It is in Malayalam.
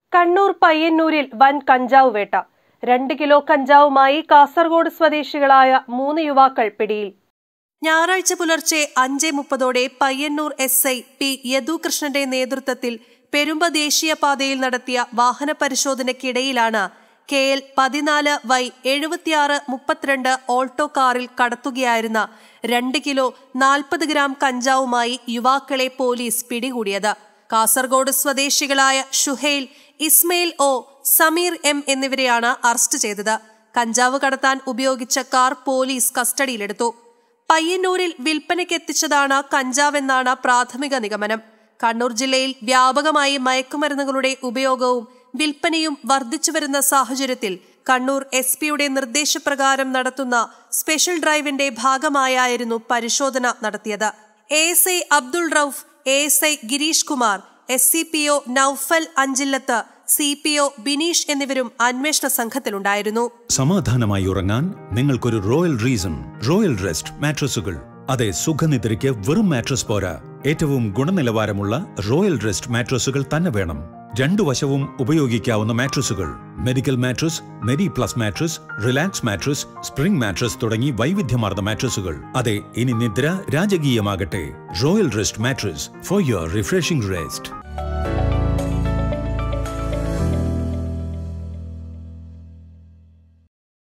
കണ്ണൂർ പയ്യന്നൂരിൽ വൻ കഞ്ചാവ് വേട്ട രണ്ട് കിലോ കഞ്ചാവുമായി കാസർഗോഡ് സ്വദേശികളായ മൂന്ന് യുവാക്കൾ പിടിയിൽ ഞായറാഴ്ച പുലർച്ചെ അഞ്ച് മുപ്പതോടെ പയ്യന്നൂർ എസ് ഐ പി യദുകൃഷ്ണന്റെ നേതൃത്വത്തിൽ പെരുമ്പ ദേശീയപാതയിൽ നടത്തിയ വാഹന പരിശോധനയ്ക്കിടയിലാണ് കെ എൽ പതിനാല് വൈ എഴുപത്തിയാറ് മുപ്പത്തിരണ്ട് ഓൾട്ടോ കാറിൽ കടത്തുകയായിരുന്ന രണ്ട് കിലോ നാൽപ്പത് ഗ്രാം കഞ്ചാവുമായി യുവാക്കളെ പോലീസ് പിടികൂടിയത് കാസർഗോഡ് സ്വദേശികളായ ഷുഹൈൽ ഇസ്മയിൽ ഒ സമീർ എം എന്നിവരെയാണ് അറസ്റ്റ് ചെയ്തത് കഞ്ചാവ് കടത്താൻ ഉപയോഗിച്ച കാർ പോലീസ് കസ്റ്റഡിയിലെടുത്തു പയ്യന്നൂരിൽ വിൽപ്പനയ്ക്കെത്തിച്ചതാണ് കഞ്ചാവെന്നാണ് പ്രാഥമിക നിഗമനം കണ്ണൂർ ജില്ലയിൽ വ്യാപകമായി മയക്കുമരുന്നുകളുടെ ഉപയോഗവും വിൽപ്പനയും വർദ്ധിച്ചുവരുന്ന സാഹചര്യത്തിൽ കണ്ണൂർ എസ് പിയുടെ നിർദ്ദേശപ്രകാരം നടത്തുന്ന സ്പെഷ്യൽ ഡ്രൈവിന്റെ ഭാഗമായായിരുന്നു പരിശോധന നടത്തിയത് A S I Abdul Rauf A S I Girish Kumar S C P O Naufal Anchillath C P O Bineesh എന്നിവരും അന്വേഷണ സംഘത്തിലുണ്ടായിരുന്നു സമാധാനമായി ഉറങ്ങാൻ നിങ്ങൾക്കൊരു റോയൽ റീസൺ റോയൽ റെസ്റ്റ് മാട്രസുകൾ അതെ സുഖനിദ്രയ്ക്ക് വെറും മാട്രസ് പോരാ ഏറ്റവും ഗുണനിലവാരമുള്ള റോയൽ റെസ്റ്റ് മാട്രസുകൾ തന്നെ വേണം രണ്ടു വശവും ഉപയോഗിക്കാവുന്ന മാട്രസുകൾ medical mattress medi plus mattress relax mattress spring mattress തുടങ്ങി വൈവിധ്യമാർന്ന മാട്രസുകൾ അതെ ഇനി നിദ്ര രാജകീയമാകട്ടെ royal rest mattress for your refreshing rest